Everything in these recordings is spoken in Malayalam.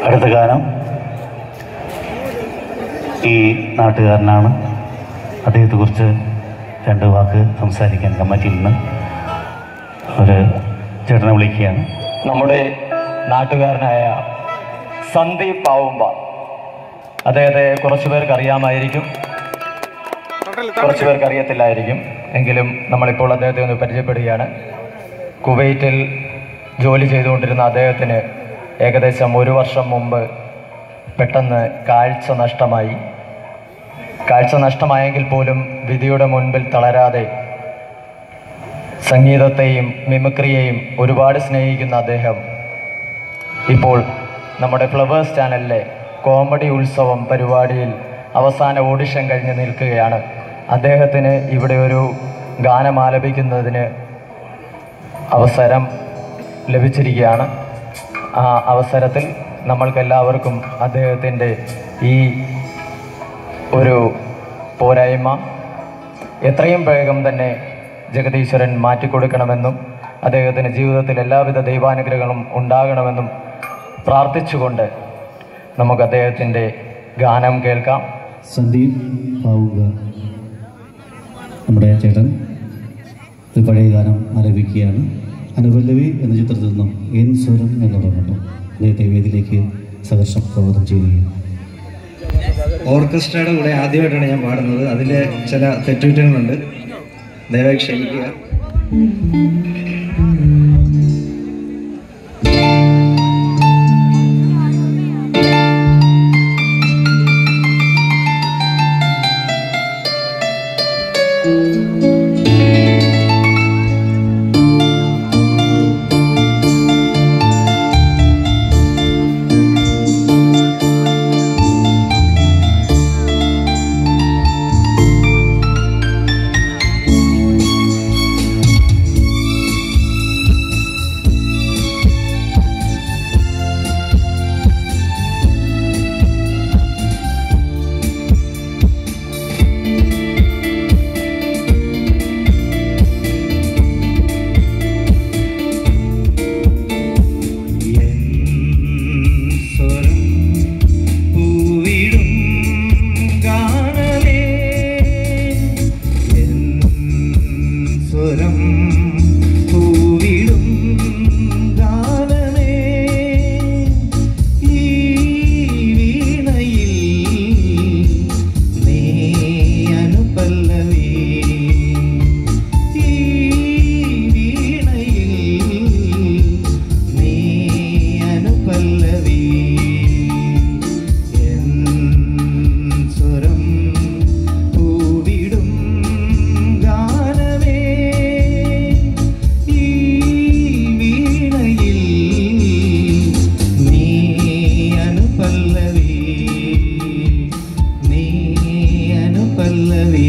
അടുത്ത ഗാനം ഈ നാട്ടുകാരനാണ് അദ്ദേഹത്തെക്കുറിച്ച് രണ്ട് വാക്ക് സംസാരിക്കാൻ കമ്മിറ്റിയിൽ നിന്ന് ഒരു ചേട്ടനെ വിളിക്കുകയാണ് നമ്മുടെ നാട്ടുകാരനായ സന്ദീപ് പാവുമ്പ അദ്ദേഹത്തെ കുറച്ചു പേർക്ക് അറിയാമായിരിക്കും കുറച്ചു പേർക്ക് അറിയത്തില്ലായിരിക്കും എങ്കിലും നമ്മളിപ്പോൾ അദ്ദേഹത്തെ ഒന്ന് പരിചയപ്പെടുകയാണ് കുവൈറ്റിൽ ജോലി ചെയ്തുകൊണ്ടിരുന്ന അദ്ദേഹത്തിന് ഏകദേശം ഒരു വർഷം മുമ്പ് പെട്ടെന്ന് കാഴ്ച നഷ്ടമായി കാഴ്ച നഷ്ടമായെങ്കിൽ പോലും വിധിയുടെ മുൻപിൽ തളരാതെ സംഗീതത്തെയും മിമിക്രിയെയും ഒരുപാട് സ്നേഹിക്കുന്ന അദ്ദേഹം ഇപ്പോൾ നമ്മുടെ ഫ്ലവേഴ്സ് ചാനലിലെ കോമഡി ഉത്സവം പരിപാടിയിൽ അവസാന ഓഡിഷൻ കഴിഞ്ഞ് നിൽക്കുകയാണ് അദ്ദേഹത്തിന് ഇവിടെ ഒരു ഗാനം ആലപിക്കുന്നതിന് അവസരം ലഭിച്ചിരിക്കുകയാണ് ആ അവസരത്തിൽ നമ്മൾക്കെല്ലാവർക്കും അദ്ദേഹത്തിൻ്റെ ഈ ഒരു പോരായ്മ എത്രയും വേഗം തന്നെ ജഗദീശ്വരൻ മാറ്റിക്കൊടുക്കണമെന്നും അദ്ദേഹത്തിന് ജീവിതത്തിൽ എല്ലാവിധ ദൈവാനുഗ്രഹങ്ങളും ഉണ്ടാകണമെന്നും പ്രാർത്ഥിച്ചുകൊണ്ട് നമുക്ക് അദ്ദേഹത്തിൻ്റെ ഗാനം കേൾക്കാം സന്ദീപ് പാവുക നമ്മുടെ ചേട്ടൻ ഒരു പഴയ ഗാനം ആലപിക്കുകയാണ് അനുപല്ലവി എന്ന ചിത്രത്തിൽ നിന്നും എൻ സ്വരം എന്ന് തുടങ്ങുന്നു അദ്ദേഹത്തെ വേദിയിലേക്ക് സഹർഷം സ്വാഗതം ചെയ്യുകയും ഓർക്കസ്ട്രയുടെ കൂടെ ആദ്യമായിട്ടാണ് ഞാൻ പാടുന്നത് അതിൽ ചില തെറ്റുകുറ്റങ്ങളുണ്ട് ദയവായി ക്ഷമിക്കുക സ്വരം പൂവിടും ഗാനമേ എൻ സ്വരം പൂവിടും ഗാനമേ ഈ വീണയിൽ നീ അനുപല്ലവി ഈ വീണയിൽ നീ അനുപല്ലവി എൻ സ്വരം പൂവിടും ഗാനമേ ഈ വീണയിൽ നീ അനുപല്ലവി നീ അനുപല്ലവി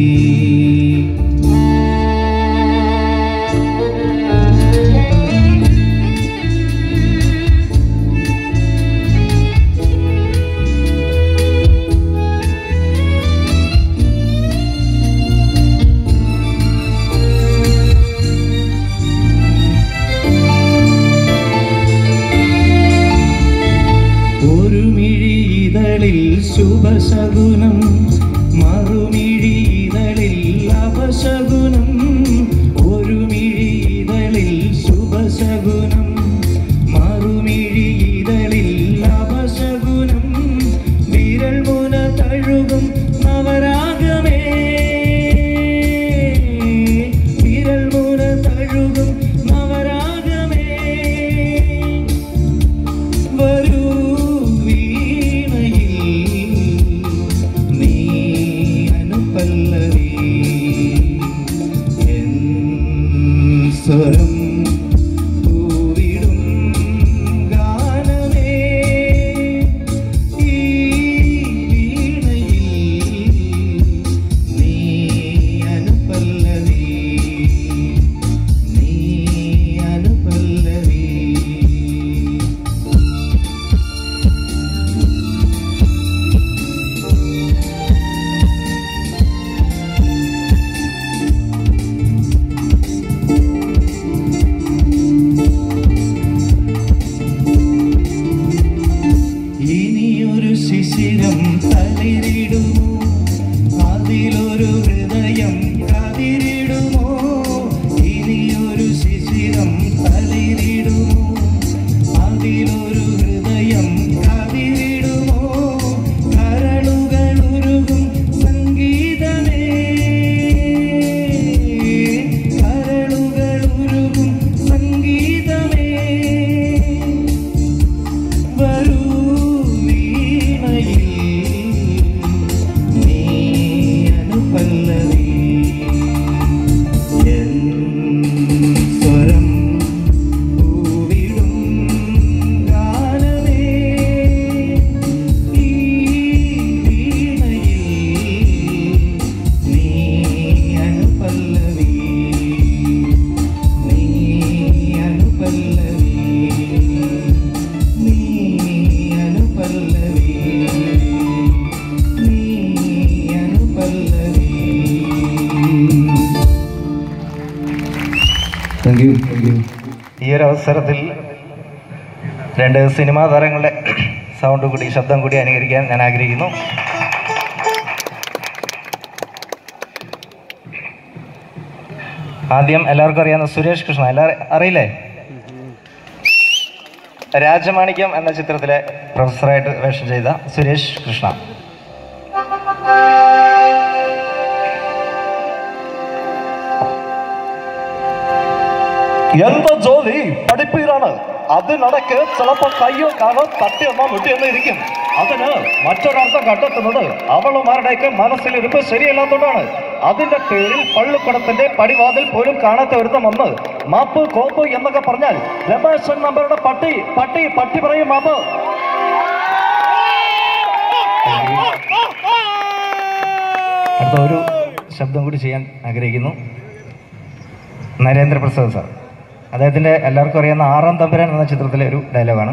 ഒരു മിഴിതളിൽ ശുഭശകുനം മറുമിഴിതളിൽ അപശകുനം ഒരു മിഴിതളിൽ ശുഭശകുനം മറുമിഴിതളിൽ അപശകുനം വിരൽ മുന തഴുകും നവരാഗമേ വിരൽ മുന തഴുകും നവരാഗമേ വരൂ വീണയിൽ നീ അനുപല്ലവി എൻ അവസരത്തിൽ രണ്ട് സിനിമാ താരങ്ങളുടെ സൗണ്ട് കൂടി ശബ്ദം കൂടി അനുകരിക്കാൻ ഞാൻ ആഗ്രഹിക്കുന്നു ആദ്യം എല്ലാവർക്കും അറിയാവുന്ന സുരേഷ് കൃഷ്ണ എല്ലാവരും അറിയില്ലേ രാജമാണിക്യം എന്ന ചിത്രത്തിലെ പ്രൊഫസറായിട്ട് വേഷം ചെയ്ത സുരേഷ് കൃഷ്ണ എന്റെ ജോലി പഠിപ്പീരാണ് അതിനിടയ്ക്ക് ചിലപ്പോ കയ്യോ കാലോ തട്ടിയെന്നോ വിട്ടിയെന്നോ ഇരിക്കും അതിന് മറ്റൊരർത്ഥം കണ്ടെത്തുന്നത് അവളുമാരുടെയൊക്കെ മനസ്സിലിരിപ്പ് ശരിയല്ലാത്തതുകൊണ്ടാണ് അതിന്റെ പേരിൽ പള്ളിക്കുടത്തിന്റെ പടിവാതിൽ പോലും കാണാത്ത ഒരുത്തം വന്ന് മാപ്പ് കോപ്പ് എന്നൊക്കെ പറഞ്ഞാൽ രമേശൻ നമ്പറുടെ പട്ടി പട്ടി പട്ടി പറയും മാപ്പ് അടുത്ത ഒരു ശബ്ദം കൂടി ചെയ്യാൻ ആഗ്രഹിക്കുന്നു നരേന്ദ്രപ്രസാദ് സാർ അദ്ദേഹത്തിൻ്റെ എല്ലാവർക്കും അറിയാവുന്ന ആറാം തമ്പുരാൻ എന്ന ചിത്രത്തിലെ ഒരു ഡയലോഗാണ്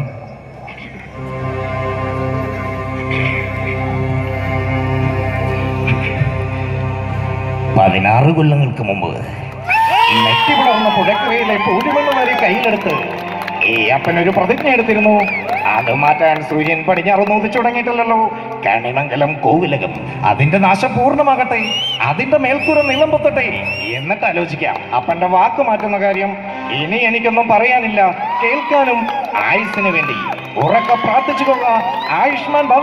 പതിനാറ് കൊല്ലങ്ങൾക്ക് മുമ്പ് നെറ്റി വളർന്ന പുഴക്കരയിലെ പൂരിമണ്ണ് വരെ കയ്യിലെടുത്ത് ഈ അപ്പനൊരു പ്രതിജ്ഞ എടുത്തിരുന്നു അത് മാറ്റാൻ സൂര്യൻ പടിഞ്ഞാറ് നോദിച്ചു തുടങ്ങിയിട്ടില്ലല്ലോ കണിമംഗലം കോവിലകം അതിന്റെ നാശം പൂർണ്ണമാകട്ടെ അതിന്റെ മേൽക്കൂര നിലം പൊത്തട്ടെ എന്നിട്ട് ആലോചിക്കാം അപ്പന്റെ വാക്ക് മാറ്റുന്ന കാര്യം ഇനി എനിക്കൊന്നും പറയാനില്ല കേൾക്കാനും ആയുസിന് വേണ്ടി ഉറക്കെ പ്രാർത്ഥിച്ചുകൊള്ള ആയുഷ്മാൻ ഭവ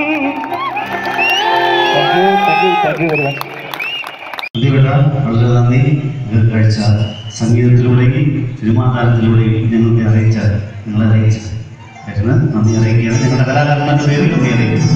thank you thank you thank you very much നന്ദിവിട വളരെ നന്ദി ഇത് കഴിച്ച സംഗീതത്തിലൂടെയും സിനിമാതാരത്തിലൂടെയും ഞങ്ങൾക്ക് അറിയിച്ച നിങ്ങളെ അറിയിച്ച ചേട്ടന് നന്ദി അറിയിക്കുകയാണ് ഞങ്ങളുടെ കലാകാരന്മാരുടെ പേരിൽ നന്ദി അറിയിക്കുന്നു